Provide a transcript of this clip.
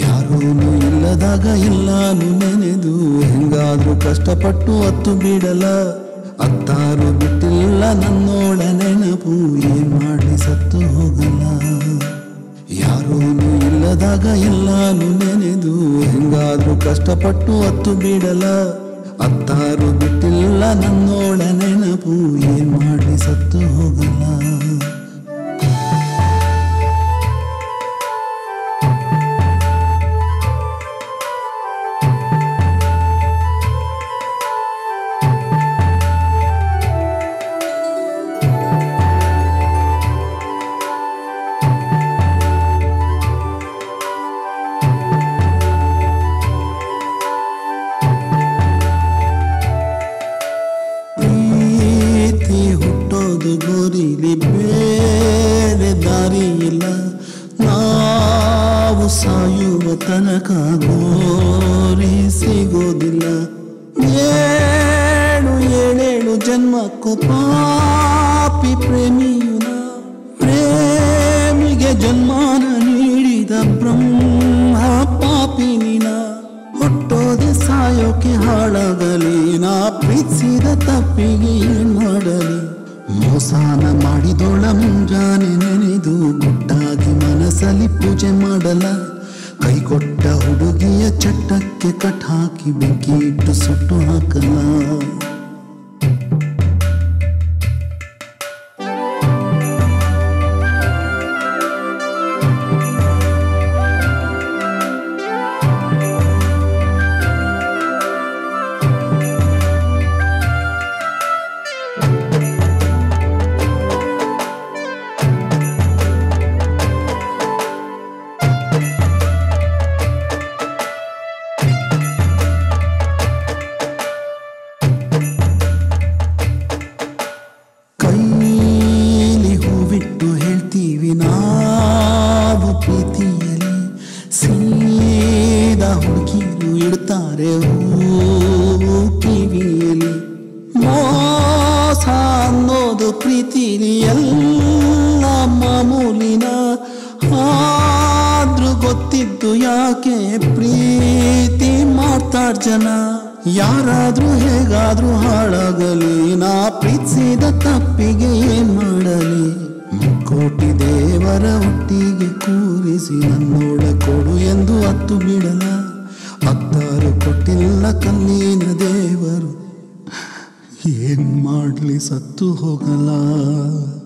ಯಾರೂನು ಇಲ್ಲದಾಗ ಎಲ್ಲಾನು ನೆನೆದು ಹೆಂಗಾದ್ರೂ ಕಷ್ಟಪಟ್ಟು ಹತ್ತು ಬಿಡಲ ಅತ್ತಾರು ಬಿಟ್ಟಿಲ್ಲ ನನ್ನೋಳ ನೆನಪು ಏನ್ ಮಾಡಿ ಸತ್ತು ಹೋಗಲ್ಲ ಯಾರೂನು ಇಲ್ಲದಾಗ ಎಲ್ಲಾನು ನೆನೆದು ಹೆಂಗಾದ್ರೂ ಕಷ್ಟಪಟ್ಟು ಹತ್ತು ಬಿಡಲ ಅತ್ತಾರು ಬಿಟ್ಟಿಲ್ಲ ನನ್ನೋಳ ನೆನಪು ಏನ್ ಮಾಡಿ ಸತ್ತು ಹೋಗಲ್ಲ ಪ್ರೀತಿ ಹುಟ್ಟೋದು ಗೋರಿಲಿ ಬೇರೆ ದಾರಿ ಇಲ್ಲ ನಾವು ಸಾಯುವ ತನಕ ಗೋರಿ ಸಿಗೋದಿಲ್ಲ ಏಳು ಏಳೇಳು ಜನ್ಮಕ್ಕೂ ಪಾಪಿ ಪ್ರೇಮಿಯುನ ಪ್ರೇಮಿಗೆ ಜನ್ಮಾನ ನೀಡಿದ ಬ್ರಹ್ಮ ಪಾಪಿ ನೀನ ಹುಟ್ಟೋದೆ ಸಾಯೋಕೆ ಹಾಳಾಗಲಿ ನಾ ಪ್ರೀತಿಸಿದ ತಪ್ಪಿಗೆ ಏನ್ ಮಾಡಲಿ ಮೋಸಾನ ಮಾಡಿದೋಳ ಮುಂಜಾನೆ ನೆನೆದು ಗುಟ್ಟಾಗಿ ಮನಸ್ಸಲ್ಲಿ ಪೂಜೆ ಮಾಡಲ ಕೈ ಕೊಟ್ಟ ಹುಡುಗಿಯ ಚಟ್ಟಕ್ಕೆ ಕಟ್ ಹಾಕಿ ಬೆಂಕಿ ಇಟ್ಟು ಸುಟ್ಟು ಹಾಕಲ್ಲ ಕೈಲಿ ಹೂವಿಟ್ಟು ಹೇಳ್ತೀವಿ ನಾವು ಪ್ರೀತಿಯಲ್ಲಿ ಸೀದಾ ಹುಡುಗಿರು ಇಡ್ತಾರೆ ಹೂ ಕಿವಿಯಲ್ಲಿ ಮೋಸ ಅನ್ನೋದು ಪ್ರೀತಿಲಿ ಎಲ್ಲ ಮಾಮೂಲಿನ ಆದ್ರೂ ಗೊತ್ತಿದ್ದು ಯಾಕೆ ಪ್ರೀತಿ ಮಾಡ್ತಾರ ಜನ ಯಾರಾದ್ರೂ ಹೇಗಾದ್ರೂ ಹಾಳಾಗಲಿ ನಾ ಪ್ರೀತಿಸಿದ ತಪ್ಪಿಗೆ ಏನ್ ಮಾಡಲಿ ಕೋಟಿ ದೇವರ ಒಟ್ಟಿಗೆ ಕೂರಿಸಿ ನನ್ನೋಳ ಕೊಡು ಎಂದು ಹತ್ತು ಬಿಡಲ ಹತ್ತಾರು ಕೊಟ್ಟಿಲ್ಲ ಕಲ್ಲಿನ ದೇವರು ಏನ್ ಮಾಡ್ಲಿ ಸತ್ತು ಹೋಗಲ್ಲ